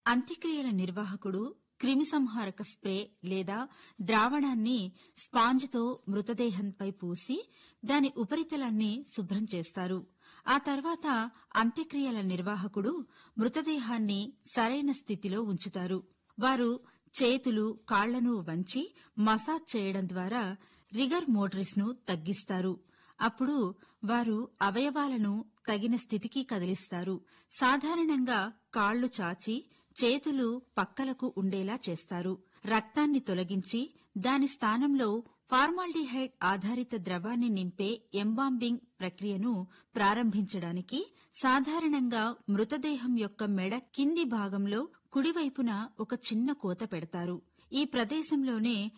అంత్యక్రియల నిర్వాహకుడు క్రిమిసంహారక స్ప్రే లేదా ద్రావణాన్ని స్పాంజ్తో మృతదేహంపై పూసి దాని ఉపరితలాన్ని శుభ్రం చేస్తారు ఆ తర్వాత అంత్యక్రియల నిర్వాహకుడు మృతదేహాన్ని సరైన స్థితిలో ఉంచుతారు వారు చేతులు కాళ్లను వంచి మసాజ్ చేయడం ద్వారా రిగర్ మోట్రిస్ ను తగ్గిస్తారు అప్పుడు వారు అవయవాలను తగిన స్థితికి కదిలిస్తారు సాధారణంగా కాళ్లు చాచి చేతులు పక్కలకు ఉండేలా చేస్తారు రక్తాన్ని తొలగించి దాని స్థానంలో ఫార్మాల్డిహైడ్ ఆధారిత ద్రవాన్ని నింపే ఎంబాంబింగ్ ప్రక్రియను ప్రారంభించడానికి సాధారణంగా మృతదేహం యొక్క మెడ కింది భాగంలో కుడివైపున ఒక చిన్న కోత పెడతారు ఈ ప్రదేశంలోనే